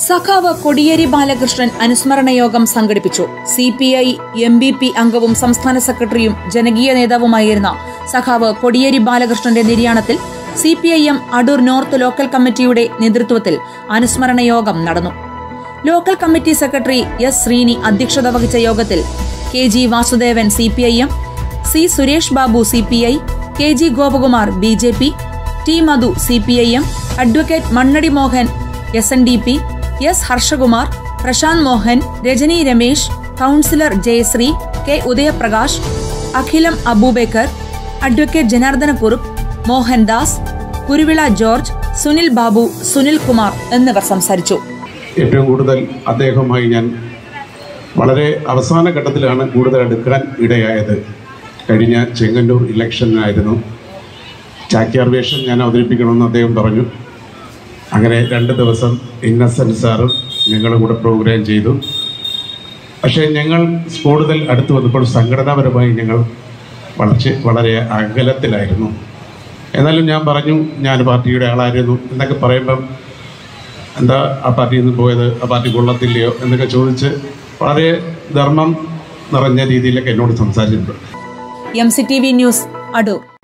സഖാവ് കൊടിയേരി ബാലകൃഷ്ണൻ അനുസ്മരണ യോഗം സംഘടിപ്പിച്ചു C P I M B P അംഗവും സംസ്ഥാന സെക്രട്ടറിയും ജനകീയ നേതാവുമായിരുന്ന സഖാവ് കൊടിയേരി ബാലകൃഷ്ണന്റെ നിര്യാണത്തിൽ C P I M Adoor north local കമ്മിറ്റിയുടെ നേതൃത്വത്തിൽ അനുസ്മരണ യോഗം നടന്നു local committee secretary S Sreeni അധ്യക്ഷത വഹിച്ച യോഗത്തിൽ K G Vasudevan C P I M C Suresh Babu C P I K G Gopakumar B J P T Madhu C P I M advocate Mannady Mohan S N D P S Harshakumar Prashanth Mohan Rajani Ramesh councillor Jayasree K Udayaprakash Akhilam Abubakar advocate Janardhana Kurup Mohandas Kuruvila George Sunil Babu Sunil Kumar എന്നിവർ സംസാരിച്ചു ഏറ്റവും കൂടുതൽ അദ്ദേഹവുമായി ഞാൻ വളരെ അവസാന ഘട്ടത്തിലാണ് കൂടുതൽ എടുക്കാൻ ഇടയായത് കഴിഞ്ഞ ചെങ്ങന്നൂർ ഇലക്ഷനായിരുന്നു ചാക്യാർ വേഷം ഞാൻ അവതരിപ്പിക്കണമെന്ന് അദ്ദേഹം പറഞ്ഞു അങ്ങനെ രണ്ട് ദിവസം ഇന്നസെൻറ്റ് സാറും ഞങ്ങളും കൂടെ പ്രോഗ്രാം ചെയ്തു പക്ഷേ ഞങ്ങൾ കൂടുതൽ അടുത്ത് വന്നപ്പോൾ സംഘടനാപരമായി ഞങ്ങൾ വളർച്ച വളരെ അകലത്തിലായിരുന്നു എന്നാലും ഞാൻ പറഞ്ഞു ഞാൻ പാർട്ടിയുടെ ആളായിരുന്നു എന്നൊക്കെ പറയുമ്പം എന്താ ആ പാർട്ടിയിൽ നിന്ന് പോയത് ആ പാർട്ടി കൊള്ളത്തില്ലയോ എന്നൊക്കെ ചോദിച്ച് വളരെ ധർമ്മം നിറഞ്ഞ രീതിയിലൊക്കെ എന്നോട് സംസാരിച്ചിട്ടുണ്ട് M C T V news Adoor